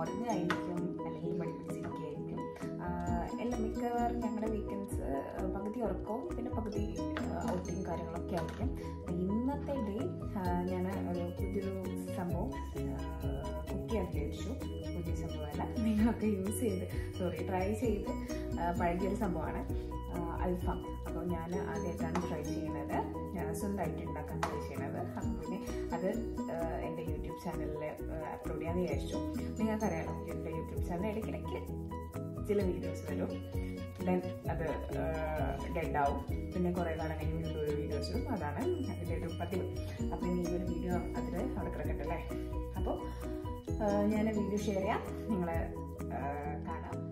ഉറങ്ങായിരിക്കും അല്ലെങ്കിൽ മടി പിടിച്ചിരിക്കുകയായിരിക്കും ആഹ് എല്ലാം മിക്കവാറും ഞങ്ങളുടെ വീക്കെൻഡ്സ് പകുതി ഉറക്കവും പിന്നെ പകുതി ഔട്ടിങ് കാര്യങ്ങളൊക്കെ ആയിരിക്കും അപ്പോൾ ഇന്നത്തെ ഡേ ഞാൻ ഒരു പുതിയൊരു സംഭവം കുക്ക് ചെയ്യാൻ വിചാരിച്ചു പുതിയ സംഭവമല്ല നിങ്ങളൊക്കെ യൂസ് ചെയ്ത് സോറി ട്രൈ ചെയ്ത് ആ, പഴകിയൊരു സംഭവമാണ് ആ, അൽഫാം അപ്പോൾ ഞാൻ ആദ്യമായിട്ടാണ് ട്രൈ ചെയ്യുന്നത് ഞാൻ സ്വന്തമായിട്ട് ഉണ്ടാക്കാൻ ട്രൈ ചെയ്യണത് അപ്പം പിന്നെ അത് ആ, എൻ്റെ യൂട്യൂബ് ചാനലിൽ അപ്ലോഡ് ചെയ്യാൻ വിചാരിച്ചു നിങ്ങൾക്കറിയാലോ എൻ്റെ യൂട്യൂബ് ചാനൽ ഇടയ്ക്കിടയ്ക്ക് ചില വീഡിയോസ് വരും ദെൻ അത് ഡെഡ് ആവും പിന്നെ കുറേ കാലം കഴിഞ്ഞ് വീണ്ടും ഒരു വീഡിയോസ് വരും അതാണ് അതിൻ്റെ ഒരു പതിവ് അപ്പം ഇനി ഈ ഒരു വീഡിയോ അതിൽ അവിടെ കിടക്കട്ടെ അല്ലേ അപ്പോൾ ഞാൻ വീഡിയോ ഷെയർ ചെയ്യാം നിങ്ങൾ കാണാം